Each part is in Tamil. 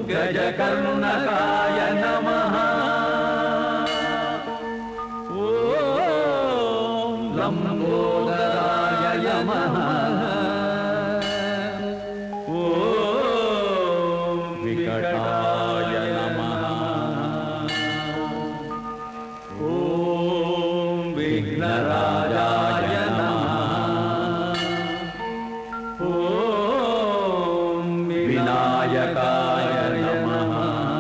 गजकर्णकाय नमः ॐ लम्बोदराय नमः ॐ विकटाय नमः ॐ विघ्नराजाय नमः ॐ विनायकाय नमः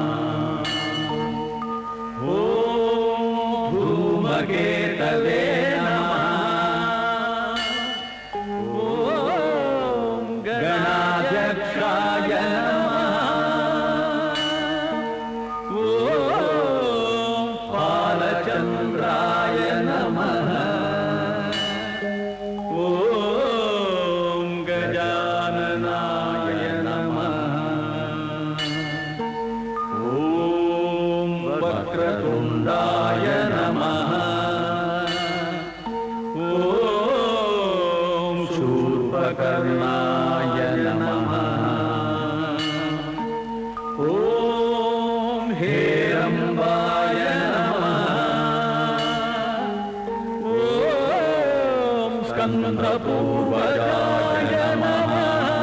ॐ धूमकेतवे नमः ॐ गणाध्यक्षाय नमः ॐ बालचन्द्राय नमः ॐ गजाननाय नमः ॐ वक्रतुण्डाय नमः ॐ शूर्पकर्णाय नमः ॐ हेरम्बाय नमः ॐ स्कन्दपूर्वजाय नमः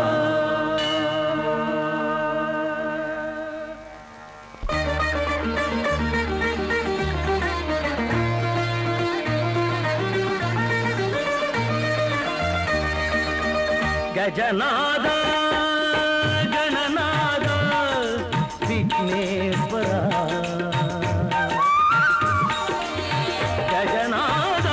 ಗಜನಾದ ಗಣನಾದ ವಿಘ್ನೇಶ್ವರ ಗಜನಾದ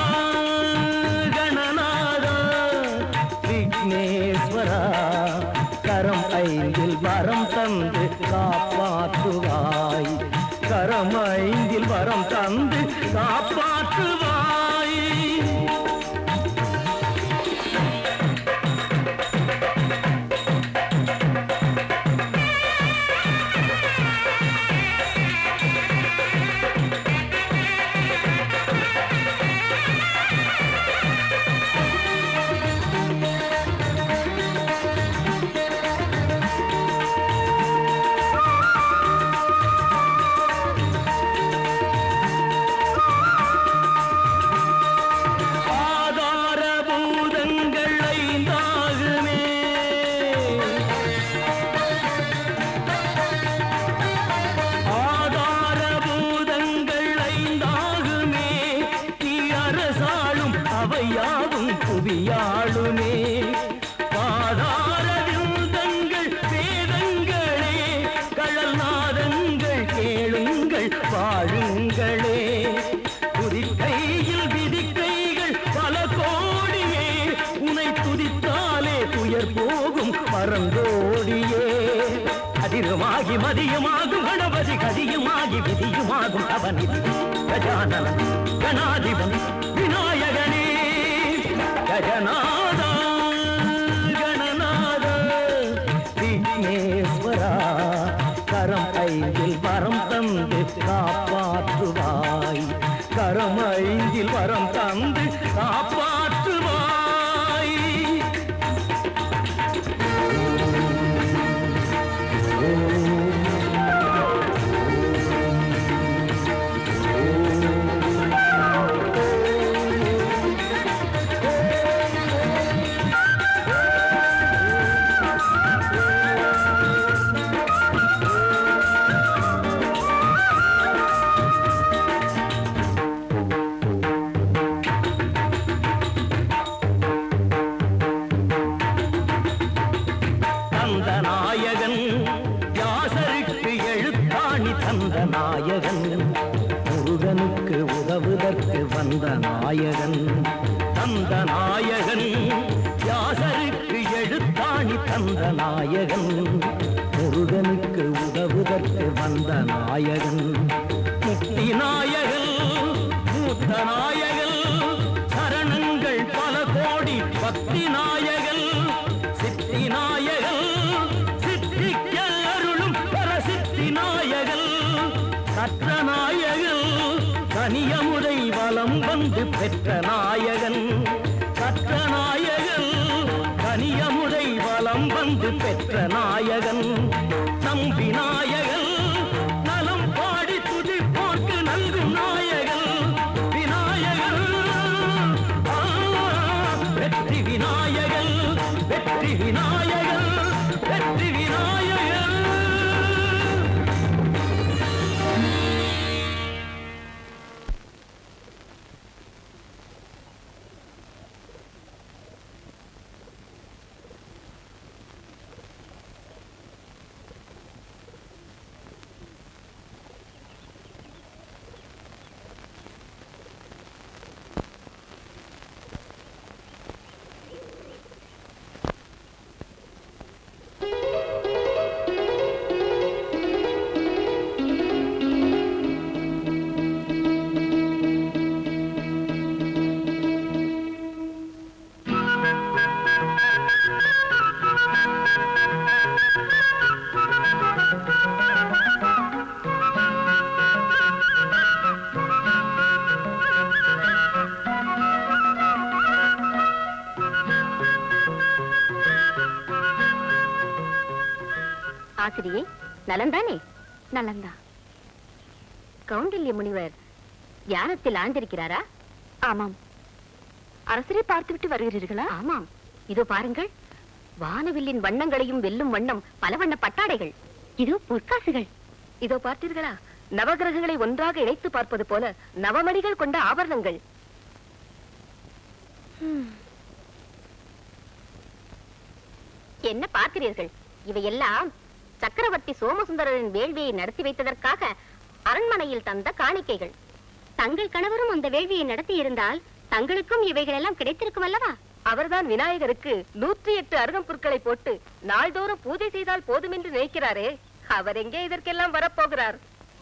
ಗಣನಾದ விக்னேஸ்வர கரம் ஐந்தில் வரம் தந்து காப்பாற்றுவாய் கரம் ஐந்தில் வரம் தந்து காப்பாற்றுவாய் ஆதார பூதங்கள் ஐந்தாகுமே ஆதார பூதங்கள் ஐந்தாகுமே நீ அரசாளும் அவையாவும் புவியாளுமே பாதார விருந்தங்கள் வேதங்களே கழல் நாதங்கள் கேளுங்கள் வாழுங்களே துதிக்கையில் விதிக்கைகள் பல கோடியே உனை துதித்தாலே துயர் போகும் மறந்தோடியே அதிருமாகி மதியுமாகும் கணபதி கதியுமாகி விதியுமாகும் அவனிதி கஜானன் கணாதிபன் விநாயகனே கஜநாதா கணநாத விக்னேஸ்வரா கரம் ஐந்தில் வரம் தந்து காப்பாற்றுவாய் கரம் ஐந்தில் வரம் தந்து காப்பாற்றுவாய் தந்த நாயகன் யாசருக்கு எழுத்தாணி தந்த நாயகன் முருகனுக்கு உதவுதற்கு வந்த நாயகன் தந்த நாயகன் யாசருக்கு எழுத்தாணி தந்த நாயகன் முருகனுக்கு உதவுதற்கு வந்த நாயகன் முக்தி நாயகன் மூத்த நாயகன் சரணங்கள் பல கோடி பக்தி நாயகன் சித்தி நாயகன் சித்திக்க அருளும் பரசித்தி நாயகன் கற்ற நாயகன் கனியமுதை வலம் வந்து பெற்ற நாயகன் கற்ற நாயகன் கனியமுதை வலம் வந்து பெற்ற நாயகன் நம்பி நாயகன் ஆசிரியை நலந்தானே நலந்தா கௌண்டில்ய முனிவர் தியானத்தில் ஆழ்ந்திருக்கிறாரா ஆமாம் அரசரை பார்த்துவிட்டு வருகிறீர்களா ஆமாம் இதோ பாருங்கள் வானவில்லின் வண்ணங்களையும் வெல்லும் வண்ணம் பல வண்ண பட்டாடைகள் இதோ பொற்காசுகள் இதோ பார்த்தீர்களா நவகிரகங்களை ஒன்றாக இணைத்து பார்ப்பது போல நவமணிகள் கொண்ட ஆபரணங்கள் என்ன பார்க்கிறீர்கள் இவையெல்லாம் சக்கரவர்த்தி சோமசுந்தரரின் வேள்வியை நடத்தி வைத்ததற்காக அரண்மனையில் தந்த காணிக்கைகள் தங்கள் கணவரும் அந்த வேள்வியை நடத்தி இருந்தால் தங்களுக்கும் இவைகள் எல்லாம் கிடைத்திருக்கும் அல்லவா அவர்தான் விநாயகருக்கு நூற்றி எட்டு அருகம்புற்களை போட்டு நாள்தோறும் பூஜை செய்தால் போதும் என்று நினைக்கிறாரே அவர் எங்கே இதற்கெல்லாம் வரப்போகிறார்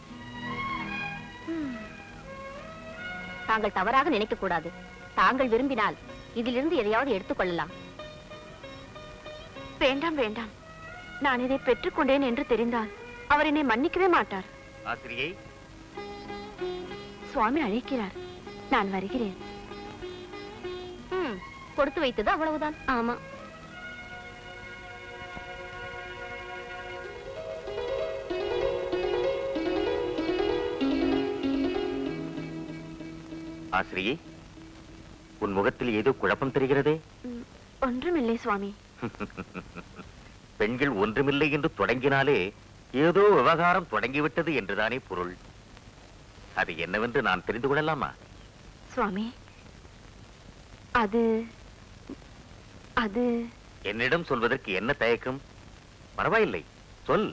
தாங்கள் தவறாக நினைக்க கூடாது தாங்கள் விரும்பினால் இதிலிருந்து எதையாவது எடுத்துக்கொள்ளலாம் வேண்டாம் வேண்டாம் நான் இதை பெற்றுக்கொண்டேன் என்று தெரிந்தால் அவர் என்னை மன்னிக்கவே மாட்டார் ஆசிரியை சுவாமி அழைக்கிறார் நான் வருகிறேன் கொடுத்து வைத்தது அவ்வளவுதான் ஆமா ஆசிரியை உன் முகத்தில் ஏதோ குழப்பம் தெரிகிறதே ஒன்றுமில்லை சுவாமி பெண்கள் ஒன்றுமில்லை என்று தொடங்கினாலே ஏதோ விவகாரம் தொடங்கிவிட்டது என்றுதானே பொருள் அது என்னவென்று நான் தெரிந்து கொள்ளலாமா சுவாமி அது அது என்னிடம் சொல்வதற்கு என்ன தயக்கம் பரவாயில்லை சொல்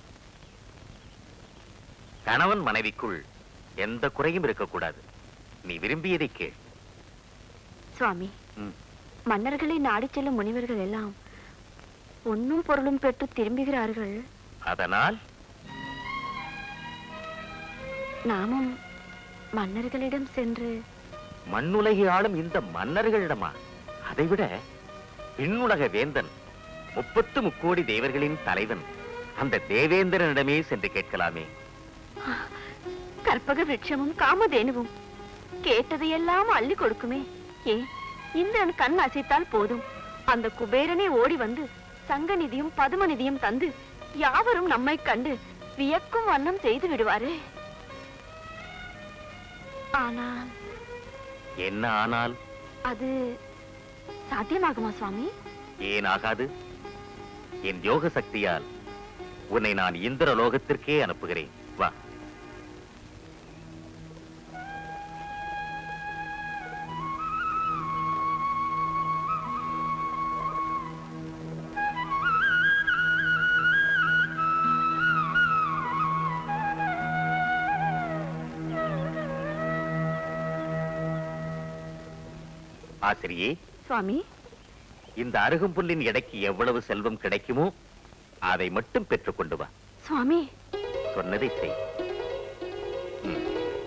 கணவன் மனைவிக்குள் எந்த குறையும் இருக்கக்கூடாது நீ விரும்பியதை கேள் சுவாமி ம். மன்னர்களை நாடிச் செல்லும் முனிவர்கள் எல்லாம் பொன்னும் பொருளும் பெற்று திரும்புகிறார்கள் அதனால் நாமும் மன்னர்களிடம் சென்று மண்ணுலகை ஆளும் இந்த மன்னர்களிடமா அதைவிட விண்ணுலக வேந்தன் முப்பத்து முக்கோடி தேவர்களின் தலைவன் அந்த தேவேந்திரனிடமே சென்று கேட்கலாமே கற்பக விருட்சமும் காமதேனுவும் கேட்டதையெல்லாம் அள்ளி கொடுக்குமே ஏ இந்திரன் கண் அசைத்தால் போதும் அந்த குபேரனே ஓடி வந்து சங்க நிதியும் பதும நிதியும் தந்து யாவரும் நம்மை கண்டு வியக்கும் வண்ணம் செய்து விடுவாரே ஆனால் என்ன ஆனால் அது சாத்தியமாகுமா சுவாமி ஏன் ஆகாது என் யோக சக்தியால் உன்னை நான் இந்திர லோகத்திற்கே அனுப்புகிறேன் வா ஆசிரியே சுவாமி இந்த அருகம்புல்லின் எடைக்கு எவ்வளவு செல்வம் கிடைக்குமோ அதை மட்டும் பெற்றுக் கொண்டு வா சுவாமி சொன்னதை செய் ம்.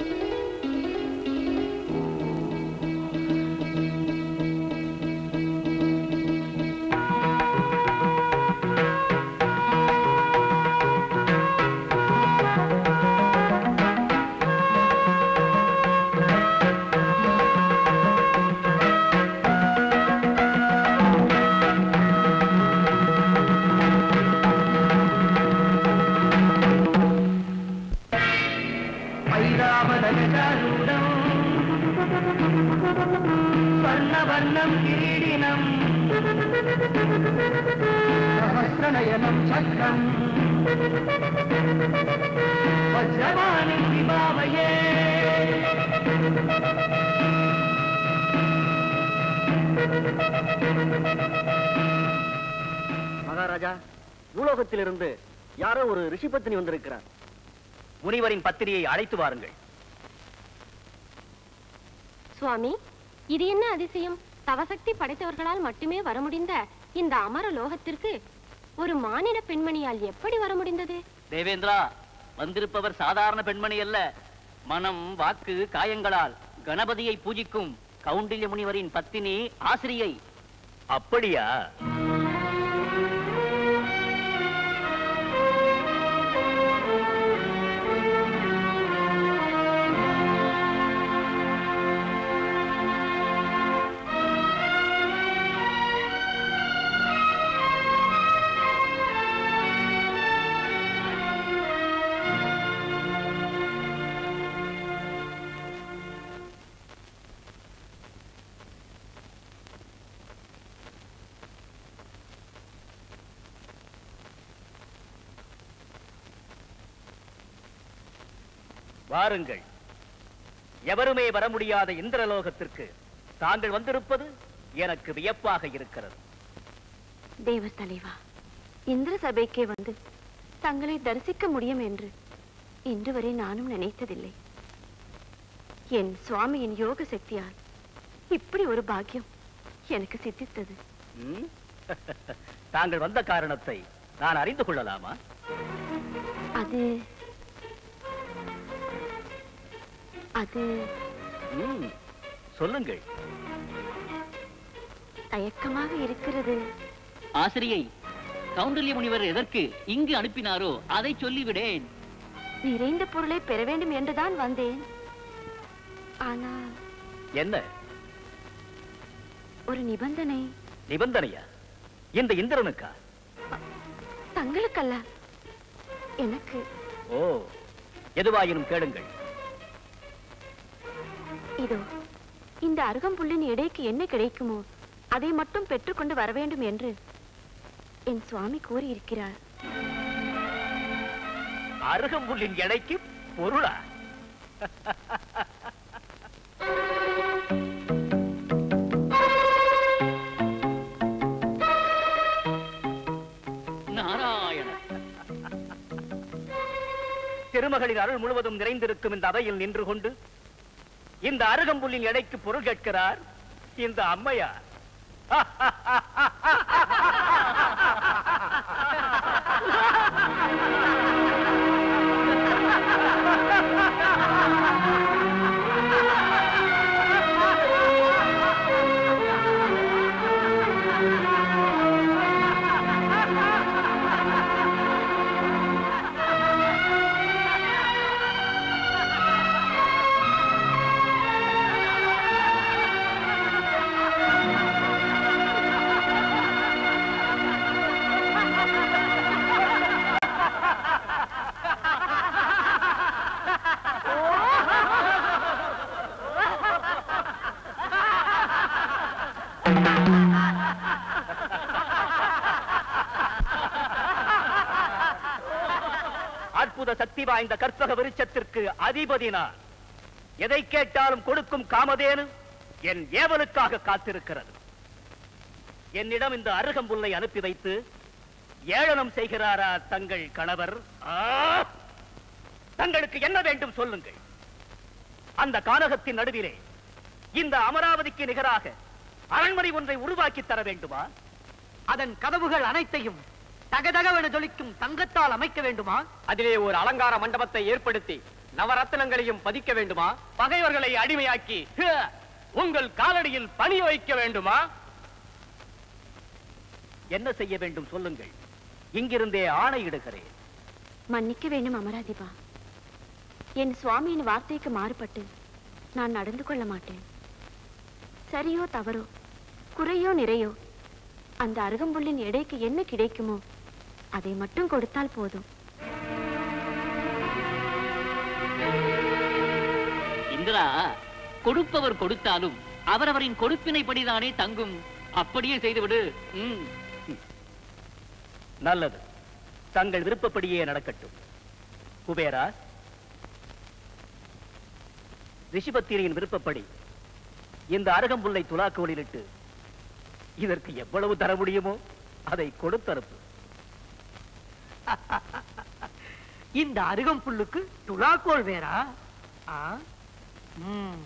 ஐராவதகருடம் வர்ண வர்ணம் கிரீடினம் சஹஸ்ரநயனம் சக்கரம் வஜ்ரவாணி விபாவையே மகாராஜா பூலோகத்திலிருந்து யாரோ ஒரு ரிஷி பத்தினி வந்திருக்கிறார் முனிவரின் பத்திரியை அழைத்து வாருங்கள் சுவாமி இது என்ன அதிசயம் தவசக்தி படைத்தவர்களால் மட்டுமே வர முடிந்த இந்த அமர லோகத்திற்கு ஒரு மானிட பெண்மணியால் எப்படி வர முடிந்தது தேவேந்திரா வந்திருப்பவர் சாதாரண பெண்மணி அல்ல மனம் வாக்கு காயங்களால் கணபதியை பூஜிக்கும் கவுண்டில்ய முனிவரின் பத்தினி ஆசிரியை அப்படியா வாருங்கள் எவருமே வர முடியாத இந்திரலோகத்திற்கு தாங்கள் வந்திருப்பது எனக்கு வியப்பாக இருக்கிறது தேவ தலைவா இந்திர சபைக்கே வந்து தங்களை தரிசிக்க முடியும் என்று இன்று வரை நானும் நினைத்ததில்லை என் சுவாமியின் யோக சக்தியால் இப்படி ஒரு பாக்கியம் எனக்கு சித்தித்தது ம்? தாங்கள் வந்த காரணத்தை நான் அறிந்து கொள்ளலாமா அது அது ம், சொல்லுங்கள் தயக்கமாக இருக்கிறது ஆசிரியை கௌண்டல்ய முனிவர் எதற்கு இங்கு அனுப்பினாரோ அதை சொல்லிவிடேன் நிறைந்த பொருளை பெற வேண்டும் என்றுதான் வந்தேன் ஆனால் என்ன ஒரு நிபந்தனை நிபந்தனையா இந்த இந்திரனுக்கா தங்களுக்கல்ல எனக்கு ஓ எதுவாயினும் கேளுங்கள் இதோ இந்த அருகம்புல்லின் எடைக்கு என்ன கிடைக்குமோ அதை மட்டும் பெற்றுக்கொண்டு வர வேண்டும் என்று என் சுவாமி கூறியிருக்கிறார் அருகம்புல்லின் எடைக்கு பொருளா நாராயண திருமகளின் அருள் முழுவதும் நிறைந்திருக்கும் இந்த அவையில் நின்று கொண்டு இந்த அருகம்புல்லின் எடைக்கு பொருள் கேட்கிறார் இந்த அம்மையார் அற்புத சக்தி வாய்ந்த கற்பக விருட்சத்திற்கு அதிபதி நான் எதை கேட்டாலும் கொடுக்கும் காமதேனு என் ஏவலுக்காக காத்திருக்கிறது என்னிடம் இந்த அருகம்புல்லை அனுப்பி வைத்து ஏளனம் செய்கிறாரா தங்கள் கணவர் ஆ! தங்களுக்கு என்ன வேண்டும் சொல்லுங்கள் அந்த கானகத்தின் நடுவிலே இந்த அமராவதிக்கு நிகராக அரண்மனை ஒன்றை உருவாக்கி தர வேண்டுமா அதன் கதவுகள் அனைத்தையும் தகதகவென ஜொலிக்கும் தங்கத்தால் அமைக்க வேண்டுமா அதிலே ஒரு அலங்கார மண்டபத்தை ஏற்படுத்தி நவரத்தினங்களையும் பதிக்க வேண்டுமா பகைவர்களை அடிமையாக்கி ஹ, உங்கள் காலடியில் பணி வைக்க வேண்டுமா என்ன செய்ய வேண்டும் சொல்லுங்கள் இங்கிருந்தே ஆணையிடுகிறேன் மன்னிக்க வேண்டும் அமராதிபா என் சுவாமியின் வார்த்தைக்கு மாறுபட்டு நான் நடந்து கொள்ள மாட்டேன் சரியோ தவறோ குறையோ நிறையோ அந்த அருகம்புல்லின் எடைக்கு என்ன கிடைக்குமோ அதை மட்டும் கொடுத்தால் போதும் இந்திரா கொடுப்பவர் கொடுத்தாலும் அவரவரின் கொடுப்பினைப்படிதானே தங்கும் அப்படியே செய்துவிடு ம். நல்லது தங்கள் விருப்பப்படியே நடக்கட்டும் குபேரா ரிஷிபத்திரியின் விருப்பப்படி இந்த அருகம்புல்லை துலாக்கோலிலிட்டு இதற்கு எவ்வளவு தர முடியுமோ அதை கொடுத்தனுப்பு இந்த அருகம்புல்லுக்கு துலாக்கோல் வேறா ஆ? ம்.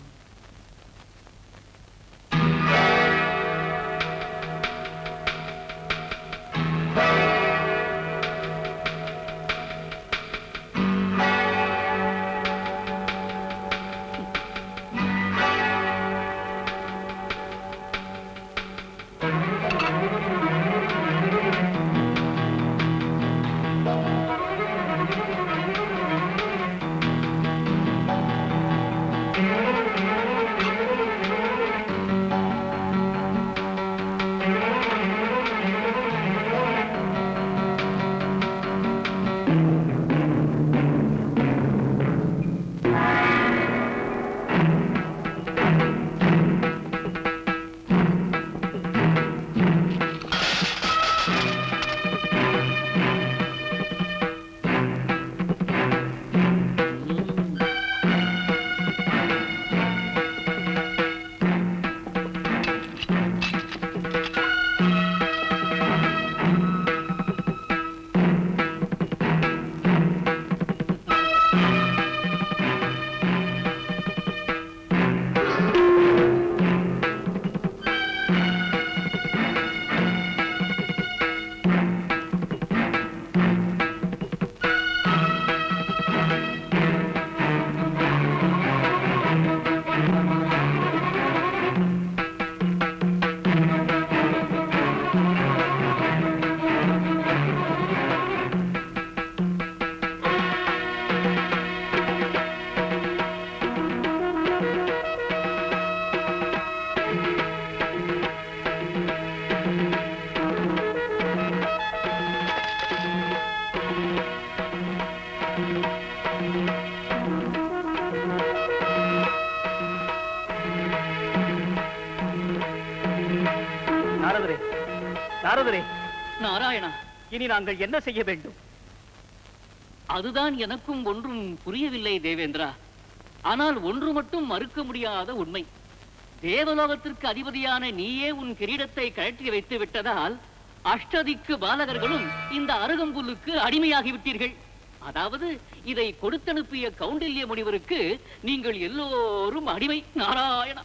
நாரதரே நாராயணா இனி நாங்கள் என்ன செய்ய வேண்டும் அதுதான் எனக்கும் ஒன்றும் புரியவில்லை தேவேந்திரா ஆனால் ஒன்று மட்டும் மறுக்க முடியாத உண்மை தேவலோகத்திற்கு அதிபதியான நீயே உன் கிரீடத்தை கழற்றி வைத்து விட்டதால் அஷ்டதிக்கு பாலகர்களும் இந்த அருகம்புல்லுக்கு அடிமையாகி விட்டீர்கள் அதாவது இதை கொடுத்தனுப்பிய கௌண்டில்ய முனிவருக்கு நீங்கள் எல்லோரும் அடிமை நாராயணா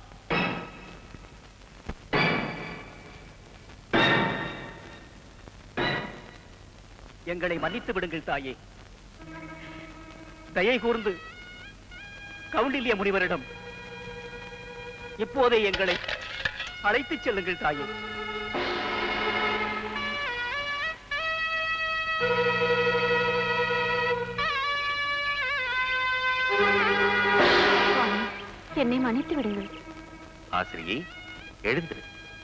எங்களை மன்னித்து விடுங்கள் தாயே தயை கூர்ந்து கவுண்டில்ய முனிவரிடம் இப்போதே எங்களை அழைத்துச் செல்லுங்கள் தாயே சுவாமி என்னை மன்னித்து விடுங்கள் ஆசிரியை எழுந்திரு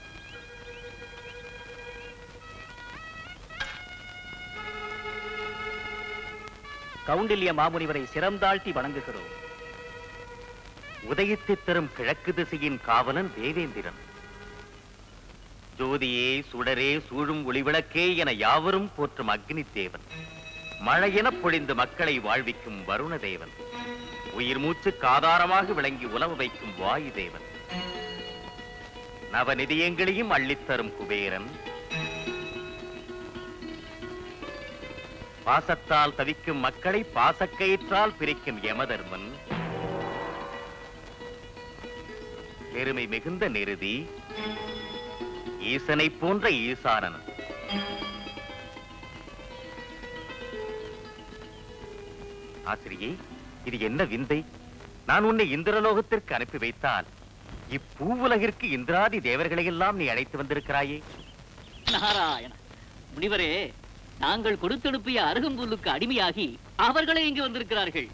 கவுண்டில்ய மாமுனிவரை சிரம்தாழ்த்தி வணங்குகிறோம் உதயத்தை தரும் கிழக்கு திசையின் காவலன் தேவேந்திரன் ஜோதியே சுடரே சூழும் ஒளிவிளக்கே என யாவரும் போற்றும் அக்னி தேவன் மழையெனப் பொழிந்து மக்களை வாழ்விக்கும் வருண தேவன் உயிர் மூச்சுக்கு ஆதாரமாக விளங்கி உலவ வைக்கும் வாயு தேவன் நவநிதியங்களையும் அள்ளித்தரும் குபேரன் பாசத்தால் தவிக்கும் மக்களை பாசக்கயிற்றால் பிரிக்கும் யமதர்மன் பெருமை மிகுந்த நிருதி ஈசனை போன்ற ஈசானன் ஆசிரியை இது என்ன விந்தை நான் உன்னை இந்திரலோகத்திற்கு அனுப்பி வைத்தால் இப்பூவுலகிற்கு இந்திராதி தேவர்களை எல்லாம் நீ அழைத்து வந்திருக்கிறாயே நாராயண முனிவரே நாங்கள் கொடுத்தனுப்பிய அருகம்புல்லுக்கு அடிமையாகி அவர்களே இங்கு வந்திருக்கிறார்கள்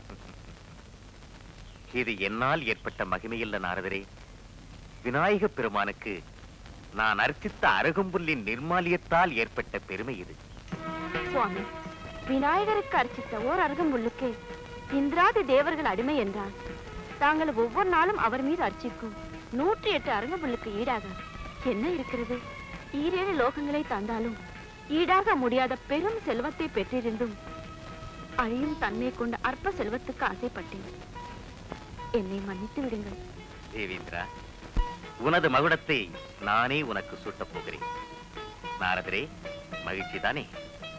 இது என்னால் ஏற்பட்ட மகிமையல்ல நாரதரே விநாயக பெருமானுக்கு நான் அர்ச்சித்த அருகம்புல்லின் நிர்மாலியத்தால் ஏற்பட்ட பெருமை இது சுவாமி விநாயகருக்கு அர்ச்சித்த ஓர் அருகம்புல்லுக்கு இந்திராதி தேவர்கள் அடிமை என்றால் தாங்கள் ஒவ்வொரு நாளும் அவர் மீது அர்ச்சிக்கும் நூற்றி எட்டு அருகம்புல்லுக்கு ஈடாக என்ன இருக்கிறது ஈரேழு லோகங்களை தந்தாலும் ஈடாக முடியாத பெரும் செல்வத்தை பெற்றிருந்தும் அழியும் தன்மை கொண்ட அற்ப செல்வத்துக்கு ஆசைப்பட்டேன் என்னை மன்னித்து விடுங்கள் தேவேந்திரா உனது மகுடத்தை நானே உனக்கு சூட்டப் போகிறேன் நாரதரே மகிழ்ச்சி தானே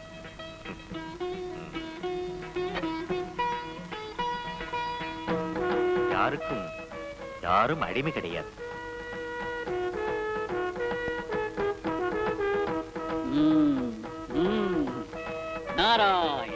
யாருக்கும் யாரும் அடிமை கிடையாது ம், ம். நாராயண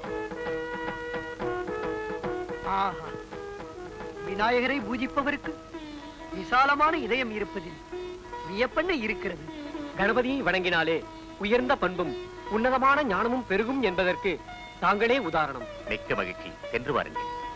ஆஹா விநாயகரை பூஜிப்பவருக்கு விசாலமான இதயம் இருப்பதில் வியப்பென்ன இருக்கிறது கணபதியை வணங்கினாலே உயர்ந்த பண்பும் உன்னதமான ஞானமும் பெருகும் என்பதற்கு தாங்களே உதாரணம் மிக்க மகிழ்ச்சி சென்று வாருங்கள்